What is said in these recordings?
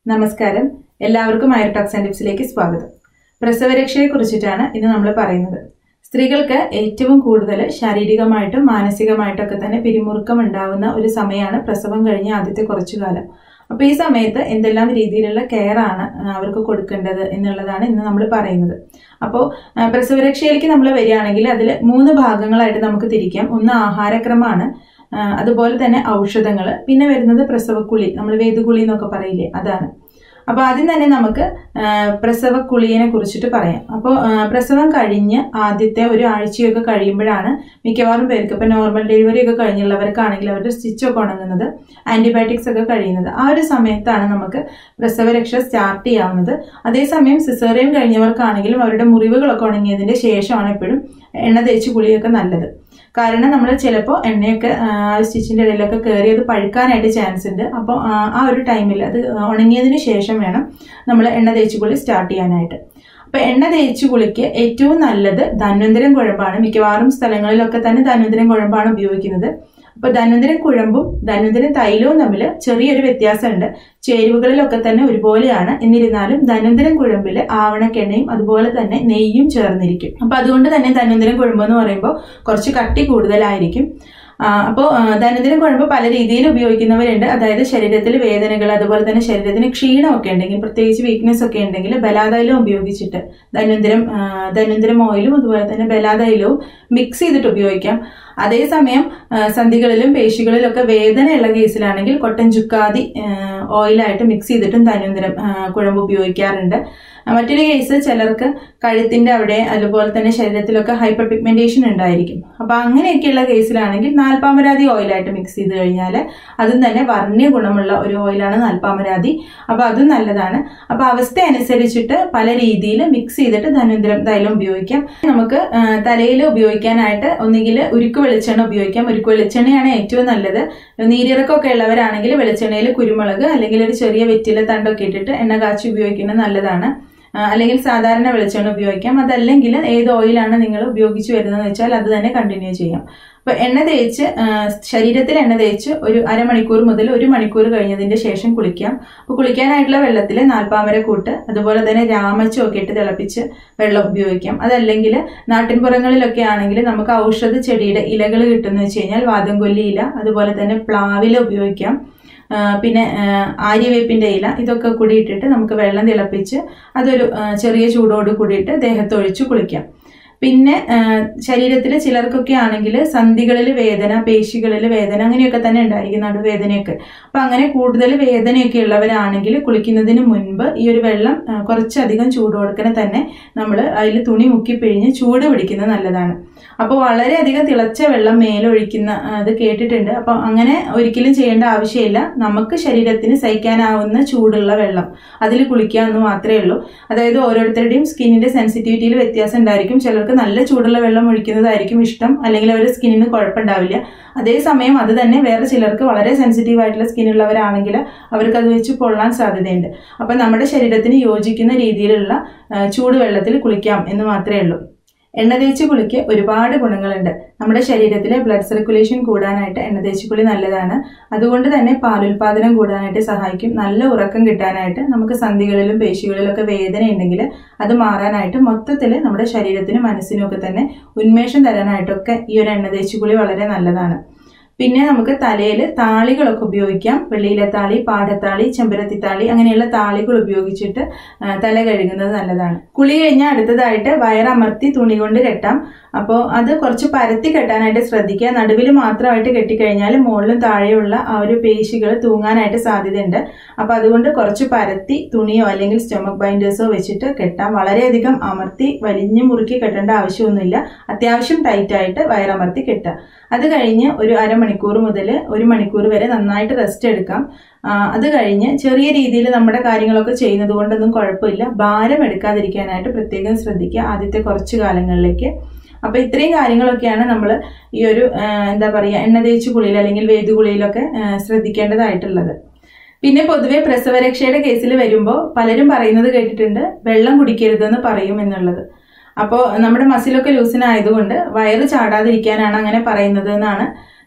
നമസ്കാരം എല്ലാവർക്കും ഐറോടോക്സ് ആൻഡ് ടിപ്സിലേക്ക് സ്വാഗതം പ്രസവരക്ഷയെ കുറിച്ചിട്ടാണ് ഇന്ന് നമ്മൾ പറയുന്നത് സ്ത്രീകൾക്ക് ഏറ്റവും കൂടുതൽ ശാരീരികമായിട്ടും മാനസികമായിട്ടൊക്കെ തന്നെ പിരിമുറുക്കം ഉണ്ടാവുന്ന ഒരു സമയമാണ് പ്രസവം കഴിഞ്ഞ ആദ്യത്തെ കുറച്ചു കാലം അപ്പോൾ ഈ സമയത്ത് എന്തെല്ലാം രീതിയിലുള്ള കെയർ ആണ് ആ, അവർക്ക് കൊടുക്കേണ്ടത് എന്നുള്ളതാണ് ഇന്ന് നമ്മൾ പറയുന്നത് അപ്പോൾ ആ, പ്രസവരക്ഷയിലേക്ക് നമ്മൾ വരികയാണെങ്കിൽ അതിൽ മൂന്ന് ഭാഗങ്ങളായിട്ട് നമുക്ക് തിരിക്കാം ഒന്ന് ആഹാരക്രമമാണ് ആ, അതുപോലെ തന്നെ ഔഷധങ്ങൾ പിന്നെ വരുന്നത് പ്രസവക്കുളി നമ്മൾ വേദുകുളി എന്നൊക്കെ പറയില്ലേ അതാണ് അപ്പോൾ ആദ്യം തന്നെ നമുക്ക് ആ, പ്രസവക്കുളിയെ കുറിച്ചിട്ട് പറയാം അപ്പോൾ ആ, പ്രസവം കഴിഞ്ഞ് ആദ്യത്തെ ഒരു ആഴ്ചയൊക്കെ കഴിയുമ്പോഴാണ് മിക്കവാറും പേർക്ക് ഇപ്പോൾ നോർമൽ ഡെലിവറി ഒക്കെ കഴിഞ്ഞുള്ളവർക്കാണെങ്കിൽ അവരുടെ സ്റ്റിച്ചൊക്കെ ഉണങ്ങുന്നത് ആൻറ്റിബയോട്ടിക്സ് ഒക്കെ കഴിയുന്നത് ആ ഒരു സമയത്താണ് നമുക്ക് പ്രസവരക്ഷ സ്റ്റാർട്ട് ചെയ്യാവുന്നത് അതേസമയം സിസേറിയൻ കഴിഞ്ഞവർക്കാണെങ്കിലും അവരുടെ മുറിവുകളൊക്കെ ഉണങ്ങിയതിൻ്റെ ശേഷമാണ് എപ്പോഴും എണ്ണ തേച്ച് കുളിയൊക്കെ നല്ലത് കാരണം നമ്മൾ ചിലപ്പോൾ എണ്ണയൊക്കെ സ്റ്റിച്ചിൻ്റെ ഇടയിലൊക്കെ കയറി അത് പഴുക്കാനായിട്ട് ചാൻസ് ഉണ്ട് അപ്പോൾ ആ ഒരു ടൈമിൽ അത് ഉണങ്ങിയതിന് ശേഷം വേണം നമ്മൾ എണ്ണ തേച്ച് കുളി സ്റ്റാർട്ട് ചെയ്യാനായിട്ട് അപ്പോൾ എണ്ണ തേച്ച് കുളിക്ക് ഏറ്റവും നല്ലത് ധന്വന്തരം കുഴമ്പാണ് മിക്കവാറും സ്ഥലങ്ങളിലൊക്കെ തന്നെ ധന്വന്തരം കുഴമ്പാണ് ഉപയോഗിക്കുന്നത് അപ്പോൾ ധന്വന്തരം കുഴമ്പും ധന്വന്തരം തൈലവും തമ്മിൽ ചെറിയൊരു വ്യത്യാസമുണ്ട് ചേരുവകളിലൊക്കെ തന്നെ ഒരുപോലെയാണ് എന്നിരുന്നാലും ധന്വന്തരം കുഴമ്പിൽ ആവണക്കെണ്ണയും അതുപോലെ തന്നെ നെയ്യും ചേർന്നിരിക്കും അപ്പോൾ അതുകൊണ്ട് തന്നെ ധന്വന്തരം കുഴമ്പ് എന്ന് പറയുമ്പോൾ കുറച്ച് കട്ടി കൂടുതലായിരിക്കും അപ്പോൾ ദൈനംദിന കുഴമ്പ് പല രീതിയിൽ ഉപയോഗിക്കുന്നവരുണ്ട് അതായത് ശരീരത്തിൽ വേദനകൾ അതുപോലെ തന്നെ ശരീരത്തിന് ക്ഷീണമൊക്കെ ഉണ്ടെങ്കിൽ പ്രത്യേകിച്ച് വീക്ക്നെസ് ഒക്കെ ഉണ്ടെങ്കിൽ ബലാതൈലം ഉപയോഗിച്ചിട്ട് ദൈനംദിനം ദൈനംദിനം ഓയിലും അതുപോലെ തന്നെ ബലാതൈലവും മിക്സ് ചെയ്തിട്ട് ഉപയോഗിക്കാം അതേസമയം ആ, സന്ധികളിലും പേശികളിലും ഒക്കെ വേദനയുള്ള കേസിലാണെങ്കിൽ കൊട്ടൻ ചുക്കാതി ആ, ഓയിലായിട്ട് മിക്സ് ചെയ്തിട്ടും ദൈനംദിനം ആ, കുഴമ്പ് ഉപയോഗിക്കാറുണ്ട് ആ, മറ്റൊരു കേസ് ചിലർക്ക് കഴുത്തിന്റെ അവിടെ അതുപോലെ തന്നെ ശരീരത്തിലൊക്കെ ഹൈപ്പർ പിഗ്മെന്റേഷൻ ഉണ്ടായിരിക്കും അപ്പൊ അങ്ങനെയൊക്കെയുള്ള കേസിലാണെങ്കിൽ നാൽപ്പാമരാതി ഓയിലായിട്ട് മിക്സ് ചെയ്ത് കഴിഞ്ഞാൽ അതും തന്നെ വർണ്ണ്യ ഗുണമുള്ള ഒരു ഓയിലാണ് നാൽപ്പാമരാതി അപ്പൊ അതും നല്ലതാണ് അപ്പൊ അവസ്ഥ അനുസരിച്ചിട്ട് പല രീതിയിൽ മിക്സ് ചെയ്തിട്ട് ധനുന്തരം തൈലം ഉപയോഗിക്കാം നമുക്ക് തലയിൽ ഉപയോഗിക്കാനായിട്ട് ഒന്നുകിൽ ഉരുക്ക് വെളിച്ചെണ്ണ ഉപയോഗിക്കാം ഉരുക്ക് വെളിച്ചെണ്ണയാണ് ഏറ്റവും നല്ലത് നീരിറക്കമൊക്കെ ഉള്ളവരാണെങ്കിൽ വെളിച്ചെണ്ണയിൽ കുരുമുളക് അല്ലെങ്കിൽ ഒരു ചെറിയ വെറ്റില തണ്ടൊക്കെ ഇട്ടിട്ട് എണ്ണ കാച്ചി ഉപയോഗിക്കുന്നത് നല്ലതാണ് ആ, അല്ലെങ്കിൽ സാധാരണ വെളിച്ചെണ്ണ ഉപയോഗിക്കാം അതല്ലെങ്കിൽ ഏത് ഓയിലാണ് നിങ്ങൾ ഉപയോഗിച്ച് വരുന്നതെന്ന് വെച്ചാൽ അത് തന്നെ കണ്ടിന്യൂ ചെയ്യാം അപ്പൊ എണ്ണ തേച്ച് ആ, ശരീരത്തിൽ എണ്ണ തേച്ച് ഒരു അരമണിക്കൂർ മുതൽ ഒരു മണിക്കൂർ കഴിഞ്ഞതിന്റെ ശേഷം കുളിക്കാം അപ്പൊ കുളിക്കാനായിട്ടുള്ള വെള്ളത്തിൽ നാൽപ്പാമര കൂട്ട് അതുപോലെ തന്നെ രാമച്ചം ഒക്കെ ഇട്ട് തിളപ്പിച്ച് വെള്ളം ഉപയോഗിക്കാം അതല്ലെങ്കിൽ നാട്ടിൻപുറങ്ങളിലൊക്കെ ആണെങ്കിൽ നമുക്ക് ഔഷധ ചെടിയുടെ ഇലകൾ കിട്ടുന്ന വെച്ച് കഴിഞ്ഞാൽ വാദംകൊല്ലി ഇല അതുപോലെ തന്നെ പ്ലാവില ഉപയോഗിക്കാം ആ, പിന്നെ ആ, ആര്യവേപ്പിന്റെ ഇല ഇതൊക്കെ കൂടി ഇട്ടിട്ട് നമുക്ക് വെള്ളം തിളപ്പിച്ച് അതൊരു ആ, ചെറിയ ചൂടോട് കൂടിയിട്ട് ദേഹത്തൊഴിച്ച് കുളിക്കാം പിന്നെ ശരീരത്തിൽ ചിലർക്കൊക്കെ ആണെങ്കിൽ സന്ധികളിൽ വേദന പേശികളിൽ വേദന അങ്ങനെയൊക്കെ തന്നെ ഉണ്ടായിരിക്കും നടുവേദനയൊക്കെ അപ്പൊ അങ്ങനെ കൂടുതൽ വേദനയൊക്കെ ഉള്ളവരാണെങ്കിൽ കുളിക്കുന്നതിന് മുൻപ് ഈ ഒരു വെള്ളം ആ, കുറച്ചധികം ചൂട് കൊടുക്കണ തന്നെ നമ്മൾ അതിൽ തുണി മുക്കി പിഴിഞ്ഞ് ചൂട് പിടിക്കുന്നത് നല്ലതാണ് അപ്പോൾ വളരെയധികം തിളച്ച വെള്ളം മേലൊഴിക്കുന്ന ആ, അത് കേട്ടിട്ടുണ്ട് അപ്പോൾ അങ്ങനെ ഒരിക്കലും ചെയ്യേണ്ട ആവശ്യമില്ല നമുക്ക് ശരീരത്തിന് സഹിക്കാനാവുന്ന ചൂടുള്ള വെള്ളം അതിൽ കുളിക്കുക എന്ന് മാത്രമേ ഉള്ളൂ അതായത് ഓരോരുത്തരുടെയും സ്കിന്നിന്റെ സെൻസിറ്റിവിറ്റിയിൽ വ്യത്യാസം ഉണ്ടായിരിക്കും ചിലർക്ക് നല്ല ചൂടുള്ള വെള്ളം ഒഴിക്കുന്നതായിരിക്കും ഇഷ്ടം അല്ലെങ്കിൽ അവരുടെ സ്കിന്നിന് കുഴപ്പമുണ്ടാവില്ല അതേസമയം അത് തന്നെ വേറെ ചിലർക്ക് വളരെ സെൻസിറ്റീവ് ആയിട്ടുള്ള സ്കിന്നുള്ളവരാണെങ്കിൽ അവർക്ക് അത് വെച്ച് പൊള്ളാൻ സാധ്യതയുണ്ട് അപ്പം നമ്മുടെ ശരീരത്തിന് യോജിക്കുന്ന രീതിയിലുള്ള ആ, ചൂടുവെള്ളത്തിൽ കുളിക്കാം എന്ന് മാത്രമേ ഉള്ളൂ എണ്ണ തേച്ച് കുളിക്ക് ഒരുപാട് ഗുണങ്ങളുണ്ട് നമ്മുടെ ശരീരത്തിലെ ബ്ലഡ് സർക്കുലേഷൻ കൂടാനായിട്ട് എണ്ണ തേച്ച് കുളി നല്ലതാണ് അതുകൊണ്ട് തന്നെ പാലുൽപാദനം കൂടാനായിട്ട് സഹായിക്കും നല്ല ഉറക്കം കിട്ടാനായിട്ട് നമുക്ക് സന്ധികളിലും പേശികളിലൊക്കെ വേദന ഉണ്ടെങ്കിൽ അത് മാറാനായിട്ട് മൊത്തത്തിൽ നമ്മുടെ ശരീരത്തിനും മനസ്സിനും ഒക്കെ തന്നെ ഉന്മേഷം തരാനായിട്ടൊക്കെ ഈ ഒരു എണ്ണ തേച്ച് കുളി വളരെ നല്ലതാണ് പിന്നെ നമുക്ക് തലയിൽ താളികളൊക്കെ ഉപയോഗിക്കാം വെള്ളിയിലെ താളി പാടത്താളി ചെമ്പരത്തി താളി അങ്ങനെയുള്ള താളികൾ ഉപയോഗിച്ചിട്ട് ആ, തല കഴുകുന്നത് നല്ലതാണ് കുളി കഴിഞ്ഞാൽ അടുത്തതായിട്ട് വയറമർത്തി തുണി കൊണ്ട് കെട്ടാം അപ്പോൾ അത് കുറച്ച് പരത്തി കെട്ടാനായിട്ട് ശ്രദ്ധിക്കുക നടുവിൽ മാത്രമായിട്ട് കെട്ടിക്കഴിഞ്ഞാൽ മുകളിലും താഴെയുള്ള ആ ഒരു പേശികൾ തൂങ്ങാനായിട്ട് സാധ്യതയുണ്ട് അപ്പോൾ അതുകൊണ്ട് കുറച്ച് പരത്തി തുണിയോ അല്ലെങ്കിൽ സ്റ്റൊമക് ബൈൻഡേഴ്സോ വെച്ചിട്ട് കെട്ടാം വളരെയധികം അമർത്തി വലിഞ്ഞു മുറുക്കി കെട്ടേണ്ട ആവശ്യമൊന്നുമില്ല അത്യാവശ്യം ടൈറ്റ് ആയിട്ട് വയറമർത്തി കെട്ടുക അത് കഴിഞ്ഞ് ഒരു അരമണിക്കൂർ മുതൽ ഒരു മണിക്കൂർ വരെ നന്നായിട്ട് റെസ്റ്റ് എടുക്കാം ആ, അത് കഴിഞ്ഞ് ചെറിയ രീതിയിൽ നമ്മുടെ കാര്യങ്ങളൊക്കെ ചെയ്യുന്നത് കൊണ്ടൊന്നും കുഴപ്പമില്ല ഭാരം എടുക്കാതിരിക്കാനായിട്ട് പ്രത്യേകം ശ്രദ്ധിക്കുക ആദ്യത്തെ കുറച്ച് കാലങ്ങളിലേക്ക് അപ്പൊ ഇത്രയും കാര്യങ്ങളൊക്കെയാണ് നമ്മൾ ഈ ഒരു ആ, എന്താ പറയുക എണ്ണ തേച്ച് കുളിയിൽ അല്ലെങ്കിൽ വേദുകുളിയിലൊക്കെ ആ, ശ്രദ്ധിക്കേണ്ടതായിട്ടുള്ളത് പിന്നെ പൊതുവെ പ്രസവരക്ഷയുടെ കേസിൽ വരുമ്പോൾ പലരും പറയുന്നത് കേട്ടിട്ടുണ്ട് വെള്ളം കുടിക്കരുതെന്ന് പറയും എന്നുള്ളത് അപ്പോൾ നമ്മുടെ മസിലൊക്കെ ലൂസിനായതുകൊണ്ട് വയറ് ചാടാതിരിക്കാനാണ് അങ്ങനെ പറയുന്നത് എന്നാണ്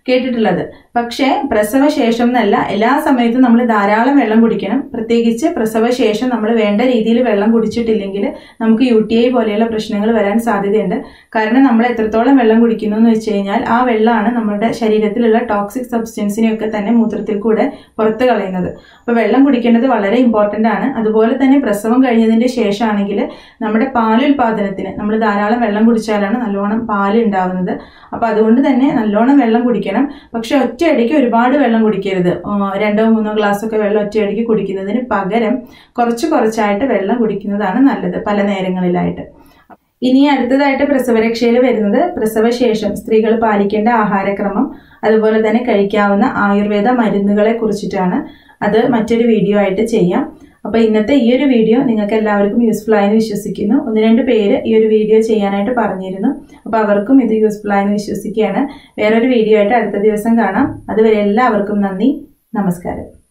കേട്ടിട്ടുള്ളത് പക്ഷേ പ്രസവശേഷം എന്നല്ല എല്ലാ സമയത്തും നമ്മൾ ധാരാളം വെള്ളം കുടിക്കണം പ്രത്യേകിച്ച് പ്രസവശേഷം നമ്മൾ വേണ്ട രീതിയിൽ വെള്ളം കുടിച്ചിട്ടില്ലെങ്കിൽ നമുക്ക് യു ടി ഐ പോലെയുള്ള പ്രശ്നങ്ങൾ വരാൻ സാധ്യതയുണ്ട് കാരണം നമ്മൾ എത്രത്തോളം വെള്ളം കുടിക്കുന്നു എന്ന് വെച്ച് കഴിഞ്ഞാൽ ആ വെള്ളമാണ് നമ്മുടെ ശരീരത്തിലുള്ള ടോക്സിക് സബ്സ്റ്റൻസിനെയൊക്കെ തന്നെ മൂത്രത്തിൽ കൂടെ പുറത്ത് കളയുന്നത് അപ്പോൾ വെള്ളം കുടിക്കേണ്ടത് വളരെ ഇമ്പോർട്ടൻ്റ് ആണ് അതുപോലെ തന്നെ പ്രസവം കഴിഞ്ഞതിന്റെ ശേഷമാണെങ്കിൽ നമ്മുടെ പാലുൽപാദനത്തിന് നമ്മൾ ധാരാളം വെള്ളം കുടിച്ചാലാണ് നല്ലോണം പാല് ഉണ്ടാവുന്നത് അപ്പോൾ അതുകൊണ്ട് തന്നെ നല്ലോണം വെള്ളം കുടിക്കണം പക്ഷെ ഒറ്റയടിക്ക് ഒരുപാട് വെള്ളം കുടിക്കരുത് ആ, രണ്ടോ മൂന്നോ ഗ്ലാസ് ഒക്കെ വെള്ളം ഒറ്റയടിക്ക് കുടിക്കുന്നതിന് പകരം കുറച്ച് കുറച്ചായിട്ട് വെള്ളം കുടിക്കുന്നതാണ് നല്ലത് പല നേരങ്ങളിലായിട്ട് ഇനി അടുത്തതായിട്ട് പ്രസവരക്ഷയിൽ വരുന്നത് പ്രസവശേഷം സ്ത്രീകൾ പാലിക്കേണ്ട ആഹാരക്രമം അതുപോലെ തന്നെ കഴിക്കാവുന്ന ആയുർവേദ മരുന്നുകളെ കുറിച്ചിട്ടാണ് അത് മറ്റൊരു വീഡിയോ ആയിട്ട് ചെയ്യാം അപ്പോൾ ഇന്നത്തെ ഈ ഒരു വീഡിയോ നിങ്ങൾക്ക് എല്ലാവർക്കും യൂസ്ഫുൾ ആയെന്ന് വിശ്വസിക്കുന്നു ഒന്ന് രണ്ട് പേര് ഈ ഒരു വീഡിയോ ചെയ്യാനായിട്ട് പറഞ്ഞിരുന്നു അപ്പോൾ അവർക്കും ഇത് യൂസ്ഫുൾ ആയെന്ന് വിശ്വസിക്കുകയാണ് വേറൊരു വീഡിയോ ആയിട്ട് അടുത്ത ദിവസം കാണാം അതുവരെ എല്ലാവർക്കും നന്ദി നമസ്കാരം